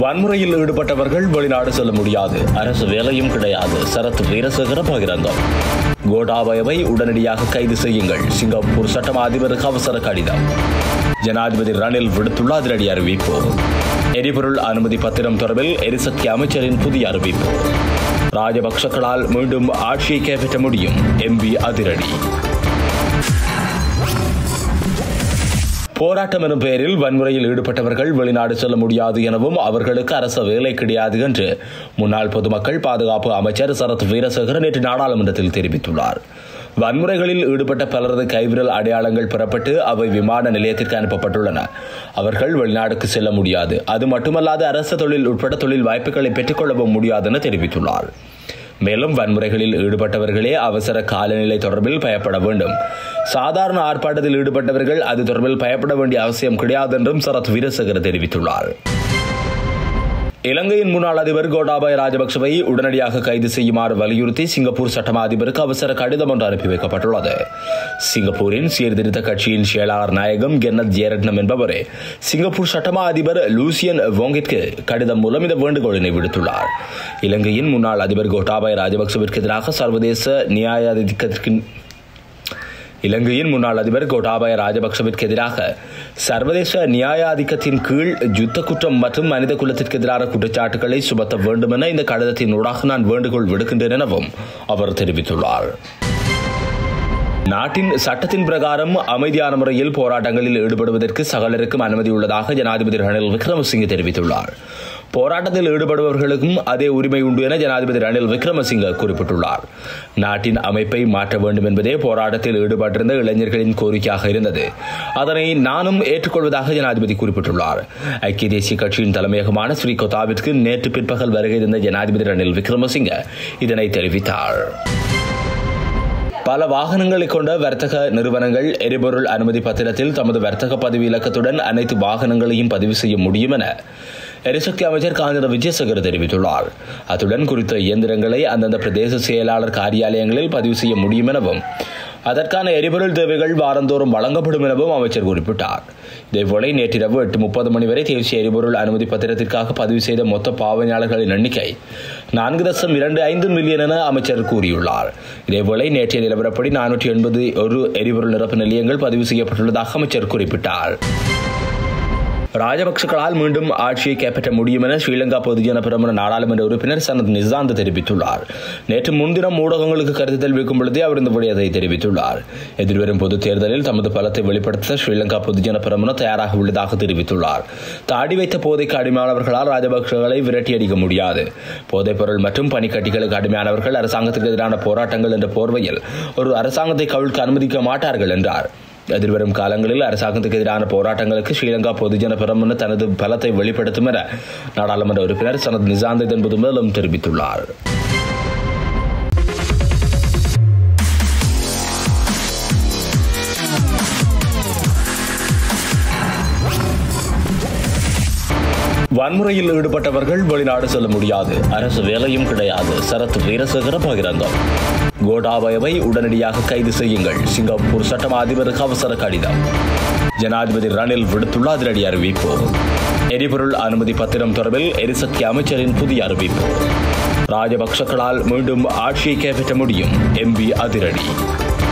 வன்முறையில் ஈடுபட்டவர்கள் வெளிநாடு செல்ல முடியாது அரசு வேலையும் கிடையாது சரத் வீரசேகர பகிரங்கம் கோட்டாபயவை உடனடியாக கைது செய்யுங்கள் சிங்கப்பூர் சட்டமா அதிபருக்கு அவசர கடிதம் ஜனாதிபதி ரணில் விடுத்துள்ள அதிரடி அறிவிப்பு எரிபொருள் அனுமதி பத்திரம் தொடர்பில் எரிசக்தி அமைச்சரின் புதிய அறிவிப்பு ராஜபக்சக்களால் மீண்டும் ஆட்சியை கைப்பற்ற முடியும் எம்பி அதிரடி போராட்டம் எனும் பெயரில் வன்முறையில் ஈடுபட்டவர்கள் வெளிநாடு செல்ல முடியாது எனவும் அவர்களுக்கு அரசு வேலை கிடையாது என்று முன்னாள் பொதுமக்கள் பாதுகாப்பு அமைச்சர் சரத் வீரசேகர் நேற்று நாடாளுமன்றத்தில் தெரிவித்துள்ளார் வன்முறைகளில் ஈடுபட்ட பலரது கைவிரல் அடையாளங்கள் பெறப்பட்டு அவை விமான நிலையத்திற்கு அனுப்பப்பட்டுள்ளன அவர்கள் வெளிநாடுக்கு செல்ல முடியாது அது மட்டுமல்லாது அரசு தொழில் உட்பட தொழில் வாய்ப்புகளை பெற்றுக்கொள்ளவும் முடியாது என தெரிவித்துள்ளார் மேலும் வன்முறைகளில் ஈடுபட்டவர்களே அவசர காலநிலை தொடர்பில் பயப்பட வேண்டும் சாதாரண ஆர்ப்பாட்டத்தில் ஈடுபட்டவர்கள் அது தொடர்பில் பயப்பட வேண்டிய அவசியம் கிடையாது என்றும் சரத் வீரசேகர் தெரிவித்துள்ளார் இலங்கையின் முன்னாள் அதிபர் கோட்டாபய ராஜபக்சவை உடனடியாக கைது செய்யுமாறு வலியுறுத்தி சிங்கப்பூர் சட்டமா அதிபருக்கு அவசர கடிதம் ஒன்று அனுப்பி வைக்கப்பட்டுள்ளது சிங்கப்பூரின் சீர்திருத்த கட்சியின் செயலாளர் நாயகம் கென்னத் ஜெயரட்னம் என்பவரே சிங்கப்பூர் சட்டமா அதிபர் லூசியன் வோங்கிற்கு கடிதம் மூலம் இந்த வேண்டுகோளினை விடுத்துள்ளார் இலங்கையின் முன்னாள் அதிபர் கோட்டாபய ராஜபக்சவிற்கு எதிராக சர்வதேச நியாயாதிக்கத்திற்கு இலங்கையின் முன்னாள் அதிபர் கோட்டாபய ராஜபக்சவிற்கு எதிராக சர்வதேச நியாயாதிக்கத்தின் கீழ் யுத்த குற்றம் மற்றும் மனித குலத்திற்கு எதிரான குற்றச்சாட்டுகளை சுமத்த வேண்டும் என இந்த கடிதத்தின் ஊடாக நான் வேண்டுகோள் விடுக்கின்றேன் எனவும் அவர் தெரிவித்துள்ளார் நாட்டின் சட்டத்தின் பிரகாரம் அமைதியான முறையில் போராட்டங்களில் ஈடுபடுவதற்கு சகலருக்கும் அனுமதி உள்ளதாக ஜனாதிபதி ரணில் விக்ரமசிங்கே தெரிவித்துள்ளார் போராட்டத்தில் ஈடுபடுபவர்களுக்கும் அதே உரிமை உண்டு என ஜனாதிபதி ரணில் விக்ரமசிங்க குறிப்பிட்டுள்ளார் நாட்டின் அமைப்பை மாற்ற வேண்டும் என்பதே போராட்டத்தில் ஈடுபட்டிருந்த இளைஞர்களின் கோரிக்கையாக இருந்தது அதனை நானும் ஏற்றுக்கொள்வதாக ஜனாதிபதி குறிப்பிட்டுள்ளார் ஐக்கிய தேசிய கட்சியின் தலைமையகமான ஸ்ரீ கொத்தாவிற்கு நேற்று பிற்பகல் வருகை இருந்த ஜனாதிபதி ரணில் விக்ரமசிங்க இதனை தெரிவித்தார் பல வாகனங்களை கொண்ட வர்த்தக நிறுவனங்கள் எரிபொருள் அனுமதி பத்திரத்தில் தமது வர்த்தக பதிவு இலக்கத்துடன் அனைத்து வாகனங்களையும் பதிவு செய்ய முடியும் என எரிசக்தி அமைச்சர் காஞ்சன விஜயசேகர் தெரிவித்துள்ளார் அத்துடன் குறித்த இயந்திரங்களை அந்தந்த பிரதேச செயலாளர் காரியாலயங்களில் பதிவு செய்ய முடியும் எனவும் அதற்கான எரிபொருள் தேவைகள் வாரந்தோறும் வழங்கப்படும் எனவும் அமைச்சர் குறிப்பிட்டார் இதேபோல நேற்றிரவு எட்டு முப்பது மணி வரை தேசிய எரிபொருள் அனுமதி பத்திரத்திற்காக பதிவு செய்த மொத்த பாவனையாளர்களின் எண்ணிக்கை நான்கு தசம் இரண்டு ஐந்து மில்லியன் என அமைச்சர் கூறியுள்ளார் இதேபோல நேற்றைய நிலவரப்படி நானூற்றி எண்பது ஒரு எரிபொருள் நிரப்பு நிலையங்கள் பதிவு செய்யப்பட்டுள்ளதாக அமைச்சர் குறிப்பிட்டார் ராஜபக்சக்களால் மீண்டும் ஆட்சியை கைப்பற்ற முடியும் என ஸ்ரீலங்கா பொதுஜன பிரமுன நாடாளுமன்ற உறுப்பினர் சனத் நிசாந்த் தெரிவித்துள்ளார் நேற்று முன்தினம் ஊடகங்களுக்கு கருத்து தெரிவிக்கும் பொழுதே அவர் இந்த விடயத்தை தெரிவித்துள்ளார் எதிர்வரும் பொது தேர்தலில் தமது பலத்தை வெளிப்படுத்த ஸ்ரீலங்கா பொதுஜன பிரமுன தயாராக உள்ளதாக தெரிவித்துள்ளார் தாடி வைத்த போதைக்கு அடிமையானவர்களால் ராஜபக்சகளை விரட்டியடிக்க முடியாது போதைப் பொருள் மற்றும் பனிக்கட்டிகளுக்கு அடிமையானவர்கள் அரசாங்கத்துக்கு எதிரான போராட்டங்கள் என்ற போர்வையில் ஒரு அரசாங்கத்தை கவிழ்க்க அனுமதிக்க மாட்டார்கள் என்றார் எதிர்வரும் காலங்களில் அரசாங்கத்துக்கு எதிரான போராட்டங்களுக்கு ஸ்ரீலங்கா பொதுஜன பெரமுன தனது பலத்தை வெளிப்படுத்தும் என நாடாளுமன்ற உறுப்பினர் சனத் நிசாந்த் என்பது மேலும் தெரிவித்துள்ளார் வன்முறையில் ஈடுபட்டவர்கள் வெளிநாடு செல்ல முடியாது அரசு வேலையும் கிடையாது சரத் வீரசேகர பகிரங்கம் கோட்டாபயவை உடனடியாக கைது செய்யுங்கள் சிங்கப்பூர் சட்டமா அதிபருக்கு அவசர கடிதம் ஜனாதிபதி ரணில் விடுத்துள்ள அதிரடி அறிவிப்பு எரிபொருள் அனுமதி பத்திரம் தொடர்பில் எரிசக்தி அமைச்சரின் புதிய அறிவிப்பு ராஜபக்சக்களால் மீண்டும் ஆட்சியை கைப்பற்ற முடியும் எம்பி அதிரடி